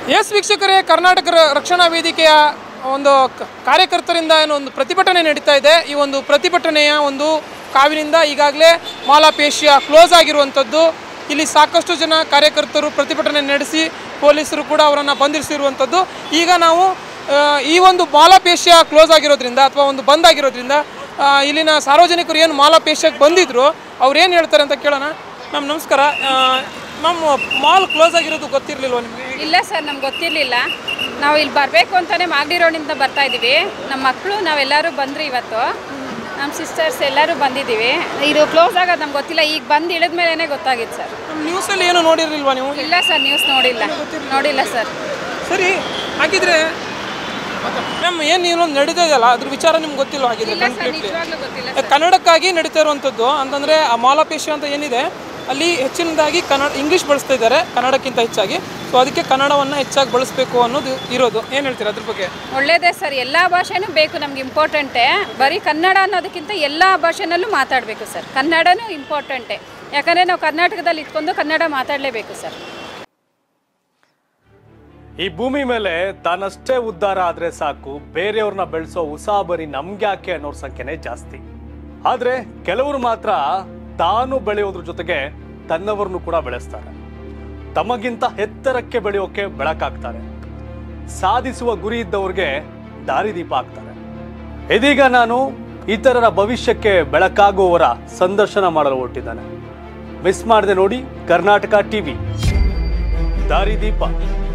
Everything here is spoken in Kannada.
ಎಸ್ ವೀಕ್ಷಕರೇ ಕರ್ನಾಟಕ ರ- ರಕ್ಷಣಾ ವೇದಿಕೆಯ ಒಂದು ಕ- ಕಾರ್ಯಕರ್ತರಿಂದ ಏನು ಒಂದು ಪ್ರತಿಭಟನೆ ನಡೀತಾ ಇದೆ ಈ ಒಂದು ಪ್ರತಿಭಟನೆಯ ಒಂದು ಕಾವಿನಿಂದ ಈಗಾಗಲೇ ಮಾಲಾಪೇಶಿಯ ಕ್ಲೋಸ್ ಆಗಿರುವಂಥದ್ದು ಇಲ್ಲಿ ಸಾಕಷ್ಟು ಜನ ಕಾರ್ಯಕರ್ತರು ಪ್ರತಿಭಟನೆ ನಡೆಸಿ ಪೊಲೀಸರು ಕೂಡ ಅವರನ್ನು ಬಂಧಿಸಿರುವಂಥದ್ದು ಈಗ ನಾವು ಆ, ಈ ಒಂದು ಮಾಲಾಪೇಶಿಯ ಕ್ಲೋಸ್ ಆಗಿರೋದ್ರಿಂದ ಅಥವಾ ಒಂದು ಬಂದ್ ಆಗಿರೋದ್ರಿಂದ ಆ, ಇಲ್ಲಿನ ಸಾರ್ವಜನಿಕರು ಏನು ಮಾಲಾಪೇಶಿಯಕ್ಕೆ ಬಂದಿದ್ರು ಅವ್ರು ಏನು ಹೇಳ್ತಾರೆ ಅಂತ ಕೇಳೋಣ ಮ್ಯಾಮ್ ನಮಸ್ಕಾರ ಮ್ಯಾಮ್ ಮಾಲ್ ಕ್ಲೋಸ್ ಆಗಿರೋದು ಗೊತ್ತಿರಲಿಲ್ವ ನಿಮಗೆ ಇಲ್ಲ ಸರ್ ನಮ್ಗೆ ಗೊತ್ತಿರಲಿಲ್ಲ ನಾವು ಇಲ್ಲಿ ಬರಬೇಕು ಅಂತಲೇ ಮಾಗಡಿ ರೋಡಿಂದ ಬರ್ತಾ ಇದ್ದೀವಿ ನಮ್ಮ ಮಕ್ಕಳು ನಾವೆಲ್ಲರೂ ಬಂದ್ರಿ ಇವತ್ತು ನಮ್ಮ ಸಿಸ್ಟರ್ಸ್ ಎಲ್ಲರೂ ಬಂದಿದ್ದೀವಿ ಇದು ಕ್ಲೋಸ್ ಆಗೋದು ನಮ್ಗೆ ಗೊತ್ತಿಲ್ಲ ಈಗ ಬಂದು ಇಳಿದ ಮೇಲೇ ಗೊತ್ತಾಗಿತ್ತು ಸರ್ ನಮ್ಮ ನ್ಯೂಸಲ್ಲಿ ಏನು ನೋಡಿರ್ಲಿಲ್ವಾ ನೀವು ಇಲ್ಲ ಸರ್ ನ್ಯೂಸ್ ನೋಡಿಲ್ಲ ನೋಡಿಲ್ಲ ಸರ್ ಸರಿ ಹಾಗಿದ್ರೆ ಮ್ಯಾಮ್ ಏನು ಏನೊಂದು ನಡೀತಾ ಇದೆಯಲ್ಲ ಅದ್ರ ವಿಚಾರ ನಿಮ್ಗೆ ಗೊತ್ತಿಲ್ಲ ಹಾಗಿದ್ರೆ ಇಲ್ಲ ಸರ್ ಕಂಪ್ಲೀಟ್ಲಿ ನಿಜವಾಗ್ಲೂ ಗೊತ್ತಿಲ್ಲ ಕನ್ನಡಕ್ಕಾಗಿ ನಡೀತಾ ಇರುವಂಥದ್ದು ಅಂತಂದರೆ ಆ ಮಾಲಾಪೇಶಿ ಅಂತ ಏನಿದೆ ಅಲ್ಲಿ ಹೆಚ್ಚಿನದಾಗಿ ಕನ್ನಡ ಇಂಗ್ಲೀಷ್ ಬಳಸ್ತಾ ಇದ್ದಾರೆ ಕನ್ನಡಕ್ಕಿಂತ ಹೆಚ್ಚಾಗಿ ಸೊ ಅದಕ್ಕೆ ಕನ್ನಡವನ್ನು ಹೆಚ್ಚಾಗಿ ಬಳಸಬೇಕು ಅನ್ನೋದು ಇರೋದು ಏನು ಹೇಳ್ತೀರಾ ಅದ್ರ ಬಗ್ಗೆ ಒಳ್ಳೇದೇ ಸರ್ ಎಲ್ಲ ಭಾಷೆನೂ ಬೇಕು ನಮ್ಗೆ ಇಂಪಾರ್ಟೆಂಟೇ ಬರೀ ಕನ್ನಡ ಅನ್ನೋದಕ್ಕಿಂತ ಎಲ್ಲ ಭಾಷೆನಲ್ಲೂ ಮಾತಾಡಬೇಕು ಸರ್ ಕನ್ನಡನೂ ಇಂಪಾರ್ಟೆಂಟೇ ಯಾಕಂದರೆ ನಾವು ಕರ್ನಾಟಕದಲ್ಲಿ ಇಟ್ಕೊಂಡು ಕನ್ನಡ ಮಾತಾಡಲೇಬೇಕು ಸರ್ ಈ ಭೂಮಿ ಮೇಲೆ ತಾನಷ್ಟೇ ಉದ್ಧಾರ ಆದ್ರೆ ಸಾಕು ಬೇರೆಯವ್ರನ್ನ ಬೆಳೆಸೋ ಉಸಾಬರಿ ನಮ್ಗ್ಯಾಕೆ ಅನ್ನೋರ್ ಸಂಖ್ಯೆನೇ ಜಾಸ್ತಿ ಆದ್ರೆ ಕೆಲವರು ಮಾತ್ರ ತಾನು ಬೆಳೆಯೋದ್ರ ಜೊತೆಗೆ ತನ್ನವರನ್ನು ಕೂಡ ಬೆಳೆಸ್ತಾರೆ ತಮಗಿಂತ ಎತ್ತರಕ್ಕೆ ಬೆಳೆಯೋಕೆ ಬೆಳಕಾಗ್ತಾರೆ ಸಾಧಿಸುವ ಗುರಿ ಇದ್ದವ್ರಿಗೆ ದಾರಿದೀಪ ಆಗ್ತಾರೆ ಇದೀಗ ನಾನು ಇತರರ ಭವಿಷ್ಯಕ್ಕೆ ಬೆಳಕಾಗುವವರ ಸಂದರ್ಶನ ಮಾಡಲು ಹೊರಟಿದ್ದಾನೆ ಮಿಸ್ ಮಾಡದೆ ನೋಡಿ ಕರ್ನಾಟಕ ಟಿವಿ ದಾರಿದೀಪ